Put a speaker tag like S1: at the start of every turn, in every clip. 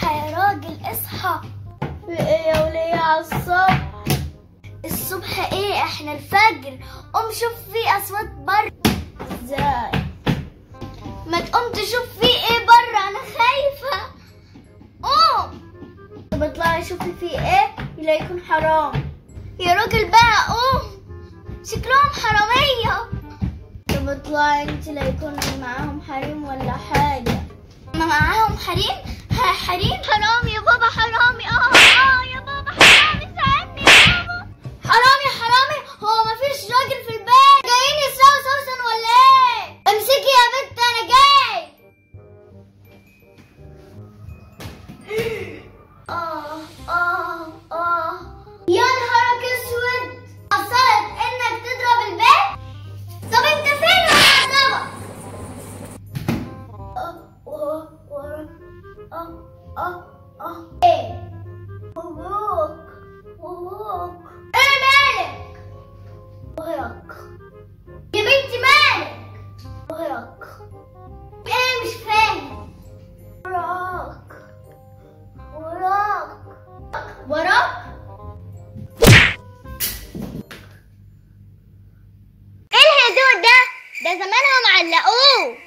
S1: اصحى يا راجل اصحى في ايه يا ولية على الصبح الصبح ايه احنا الفجر قوم شوف في اصوات بره ازاي ما تقوم تشوف في ايه بره انا خايفة قوم طب اطلعي شوفي في ايه لا يكون حرام يا راجل بقى قوم شكلهم حرامية طب اطلعي انت لا يكون معاهم حريم ولا حاجة ما معاهم حريم ها حريم حرام يا بابا حرامي اه اه يا بابا حرامي ساعدني يا بابا حرامي حرامي هو مفيش راجل في البيت جايين يسرقوا سوسن ولا ايه امسكي يا بنت انا جاي اه اه اه يا نهارك اسود حصلت انك تضرب البيت طب انت فين يا معصبة اه اه ورا اه اه اه ايه مبروك مبروك ايه مالك وراك يا بنتي مالك وراك ايه مش فاهم وراك وراك وراك ايه الهدوء ده ده زمانهم علقوه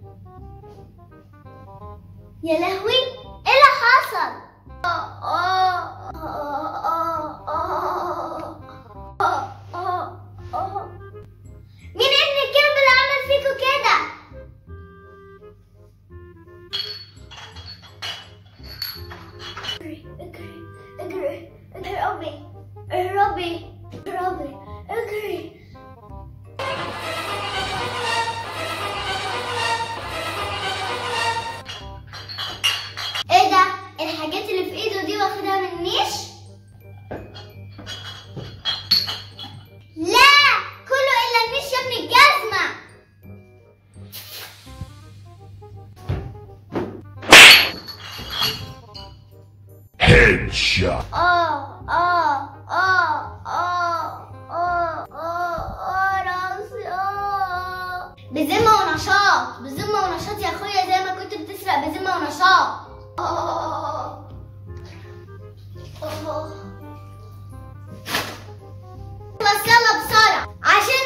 S1: يا لهوي ايه اللي حصل آه، آه، آه، آه، آه، آه، آه، آه. مين ابن الكلب اللي عمل فيكوا كده اجري اجري اجري اهربي اهربي اهربي اجري ايه ده الحاجات اللي في ايده دي واخدها من النيش لا كله الا النيش يا ابن الجزمه
S2: Headshot.
S1: اه اه اه اه اه اه اه راسي اه بذمة ونشاط بذمة ونشاط يا اخويا زي ما كنت بتسرق بذمة ونشاط اه اه خلاص يلا بسرعة عشان